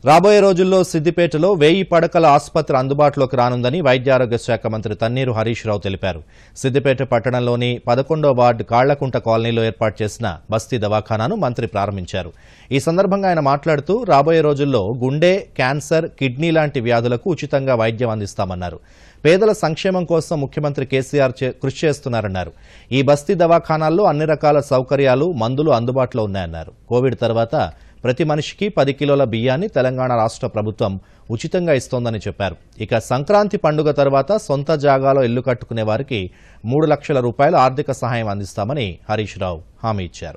రాబోయే రోజుల్లో సిద్దిపేటలో వెయ్యి పడకల ఆసుపత్రి అందుబాటులోకి రానుందని వైద్య ఆరోగ్య శాఖ మంత్రి తన్నీరు హరీష్ రావు తెలిపారు సిద్దిపేట పట్టణంలోని పదకొండో వార్డు కాళ్లకుంట కాలనీలో ఏర్పాటు చేసిన బస్తీ దవాఖానాను మంత్రి ప్రారంభించారు ఈ సందర్భంగా ఆయన మాట్లాడుతూ రాబోయే రోజుల్లో గుండె క్యాన్సర్ కిడ్నీ లాంటి వ్యాధులకు ఉచితంగా వైద్యం అందిస్తామన్నారు పేదల సంక్షేమం కోసం ముఖ్యమంత్రి కేసీఆర్ చే- కృషి చేస్తున్నారన్నారు ఈ బస్తీ దవాఖానాల్లో అన్ని రకాల సౌకర్యాలు మందులు అందుబాటులో ఉన్నాయన్నారు కోవిడ్ తర్వాత ప్రతి మనిషికి పది కిలోల బియ్యాన్ని తెలంగాణ రాష్ట్ర ప్రభుత్వం ఉచితంగా ఇస్తోందని చెప్పారు ఇక సంక్రాంతి పండుగ తర్వాత సొంత జాగాలో ఇల్లు కట్టుకునే వారికి మూడు లక్షల రూపాయల ఆర్థిక సహాయం అందిస్తామని హరీష్ రావు హామీ ఇచ్చారు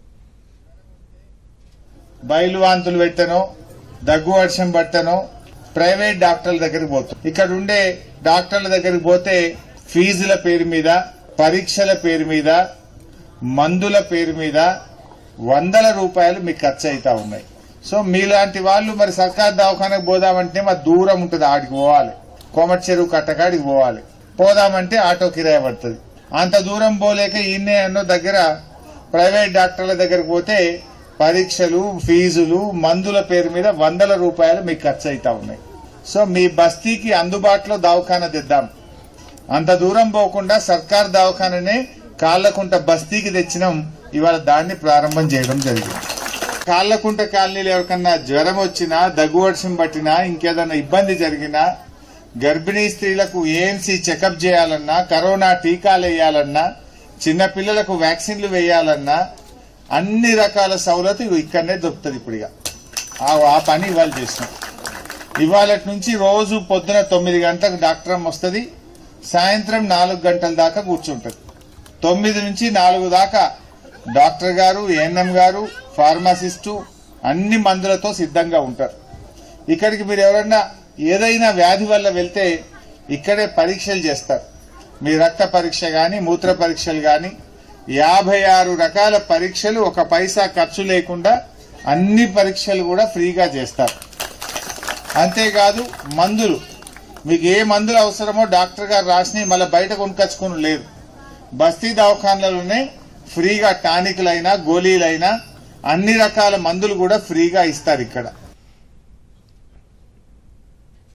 బయలు వాంతులు పెట్టనో దగ్గు వర్షం పట్టనో ప్రైవేట్ డాక్టర్ల దగ్గరికి పోతాం ఇక్కడ ఉండే డాక్టర్ల దగ్గరికి పోతే ఫీజుల పేరు మీద పరీక్షల పేరు మీద మందుల పేరు మీద వందల రూపాయలు మీకు ఖర్చు అవుతా ఉన్నాయి సో మీలాంటి వాళ్ళు మరి సర్కార్ దవాఖానకు పోదామంటే మా దూరం ఉంటుంది ఆడికి పోవాలి కోమటి చెరువు కట్టకాడికి పోవాలి పోదామంటే ఆటో కిరాయి పడుతుంది అంత దూరం పోలేక ఈయనే అన్నో దగ్గర ప్రైవేట్ డాక్టర్ల దగ్గరికి పోతే పరీక్షలు ఫీజులు మందుల పేరు మీద వందల రూపాయలు మీకు ఖర్చు అవుతా ఉన్నాయి సో మీ బస్తీకి అందుబాటులో దవాఖాన తెద్దాం అంత దూరం పోకుండా సర్కార్ దవాఖాననే కాళ్లకుంట బస్తీకి తెచ్చినాం ఇవాళ దాన్ని ప్రారంభం చేయడం జరిగింది కాళ్లకుంట కాలనీలో ఎవరికన్నా జ్వరం వచ్చినా దగ్గు వర్షం పట్టినా ఇంకేదన్నా ఇబ్బంది జరిగినా గర్భిణీ స్త్రీలకు ఏఎన్సీ చెకప్ చేయాలన్నా కరోనా టీకాలు వేయాలన్నా చిన్నపిల్లలకు వ్యాక్సిన్లు వేయాలన్నా అన్ని రకాల సౌలత్ ఇవి ఇక్కడనే దొరుకుతుంది ఇప్పుడు ఇక ఆ- ఆ పని ఇవాళ చేసినాం ఇవాళ నుంచి రోజు పొద్దున తొమ్మిది గంటలకు డాక్టర్ అమ్మ వస్తుంది సాయంత్రం నాలుగు గంటల దాకా కూర్చుంటది తొమ్మిది నుంచి నాలుగు దాకా డాక్టర్ గారు ఏఎన్ఎం గారు ఫార్మసిస్టు అన్ని మందులతో సిద్ధంగా ఉంటారు ఇక్కడికి మీరు ఎవరన్నా ఏదైనా వ్యాధి వల్ల వెళ్తే ఇక్కడే పరీక్షలు చేస్తారు మీ రక్త పరీక్ష గాని మూత్ర పరీక్షలు గాని యాభై ఆరు రకాల పరీక్షలు ఒక పైసా ఖర్చు లేకుండా అన్ని పరీక్షలు కూడా ఫ్రీగా చేస్తారు అంతేకాదు మందులు మీకు ఏ మందులు అవసరమో డాక్టర్ గారు రాసినవి మళ్ళీ బయట కొనుకొచ్చుకుని లేదు బస్తీ దవాఖానలోనే ఫ్రీగా టానిక్లైనా గోళీలైనా అన్ని రకాల మందులు కూడా ఫ్రీగా ఇస్తారు ఇక్కడ